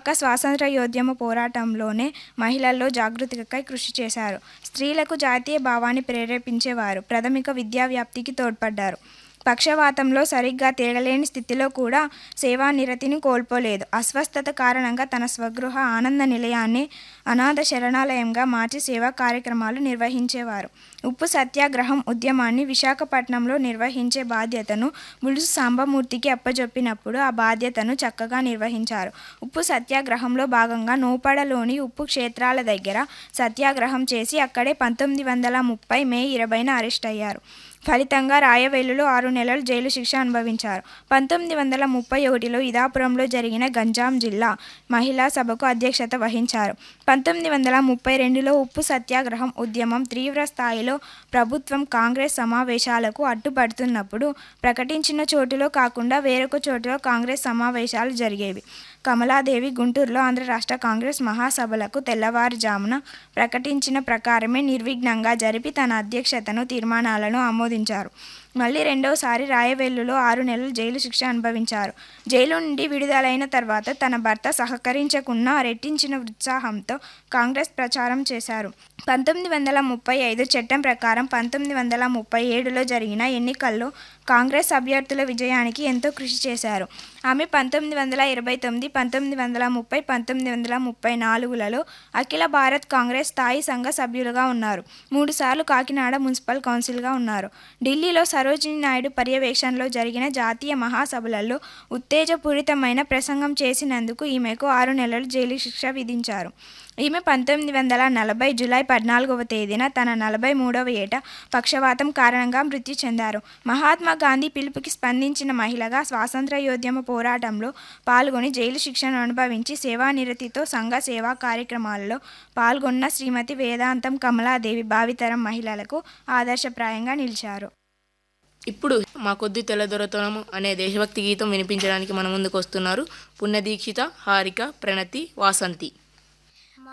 అక్క స్వాతంత్ర్యోద్యమ పోరాటంలోనే మహిళల్లో జాగృతికై కృషి చేశారు స్త్రీలకు జాతీయ భావాన్ని ప్రేరేపించేవారు ప్రాథమిక విద్యా వ్యాప్తికి తోడ్పడ్డారు పక్షవాతంలో సరిగ్గా తిరగలేని స్థితిలో కూడా సేవానిరతిని కోల్పోలేదు అస్వస్థత కారణంగా తన స్వగృహ ఆనంద నిలయాన్ని అనాథ శరణాలయంగా మార్చి సేవా కార్యక్రమాలు నిర్వహించేవారు ఉప్పు సత్యాగ్రహం ఉద్యమాన్ని విశాఖపట్నంలో నిర్వహించే బాధ్యతను ములుసు సాంబమూర్తికి అప్పజొప్పినప్పుడు ఆ బాధ్యతను చక్కగా నిర్వహించారు ఉప్పు సత్యాగ్రహంలో భాగంగా నూపడలోని ఉప్పు క్షేత్రాల దగ్గర సత్యాగ్రహం చేసి అక్కడే పంతొమ్మిది వందల ముప్పై మే ఇరవైన అరెస్ట్ అయ్యారు ఫలితంగా రాయవేలులో ఆరు నెలలు జైలు శిక్ష అనుభవించారు పంతొమ్మిది వందల ముప్పై ఒకటిలో ఇదాపురంలో జరిగిన గంజాం జిల్లా మహిళా సభకు అధ్యక్షత వహించారు పంతొమ్మిది వందల ముప్పై రెండులో ఉప్పు సత్యాగ్రహం ఉద్యమం తీవ్ర స్థాయిలో ప్రభుత్వం కాంగ్రెస్ సమావేశాలకు అడ్డుపడుతున్నప్పుడు ప్రకటించిన చోటులో కాకుండా వేరొక చోటులో కాంగ్రెస్ సమావేశాలు జరిగేవి కమలాదేవి గుంటూరులో ఆంధ్ర రాష్ట్ర కాంగ్రెస్ మహాసభలకు తెల్లవారుజామున ప్రకటించిన ప్రకారమే నిర్విఘ్నంగా జరిపి తన అధ్యక్షతను తీర్మానాలను ఆమోదించారు మళ్ళీ రెండోసారి రాయవెల్లులో ఆరు నెలలు జైలు శిక్ష అనుభవించారు జైలు నుండి విడుదలైన తర్వాత తన భర్త సహకరించకున్నా రెట్టించిన ఉత్సాహంతో కాంగ్రెస్ ప్రచారం చేశారు పంతొమ్మిది వందల ముప్పై ఐదు చట్టం ప్రకారం పంతొమ్మిది వందల ముప్పై ఏడులో జరిగిన ఎన్నికల్లో కాంగ్రెస్ అభ్యర్థుల విజయానికి ఎంతో కృషి చేశారు ఆమె పంతొమ్మిది వందల ఇరవై తొమ్మిది పంతొమ్మిది వందల ముప్పై పంతొమ్మిది వందల ముప్పై నాలుగులలో అఖిల భారత్ కాంగ్రెస్ స్థాయి సంఘ సభ్యులుగా ఉన్నారు మూడుసార్లు కాకినాడ మున్సిపల్ కౌన్సిల్గా ఉన్నారు ఢిల్లీలో సరోజిని నాయుడు పర్యవేక్షణలో జరిగిన జాతీయ మహాసభలలో ఉత్తేజపూరితమైన ప్రసంగం చేసినందుకు ఈమెకు ఆరు నెలలు జైలు శిక్ష విధించారు ఈమె పంతొమ్మిది వందల నలభై జూలై పద్నాలుగవ తేదీన తన నలభై మూడవ ఏట పక్షవాతం కారణంగా మృతి చెందారు మహాత్మా గాంధీ పిలుపుకి స్పందించిన మహిళగా స్వాతంత్ర్యోద్యమ పోరాటంలో పాల్గొని జైలు శిక్షను అనుభవించి సేవానిరతితో సంఘ సేవా కార్యక్రమాలలో పాల్గొన్న శ్రీమతి వేదాంతం కమలాదేవి భావితరం మహిళలకు ఆదర్శప్రాయంగా నిలిచారు ఇప్పుడు మా కొద్ది తెల్లదొరతనము అనే దేశభక్తి గీతం వినిపించడానికి మన ముందుకు వస్తున్నారు పుణ్యదీక్షిత హారిక ప్రణతి వాసంతి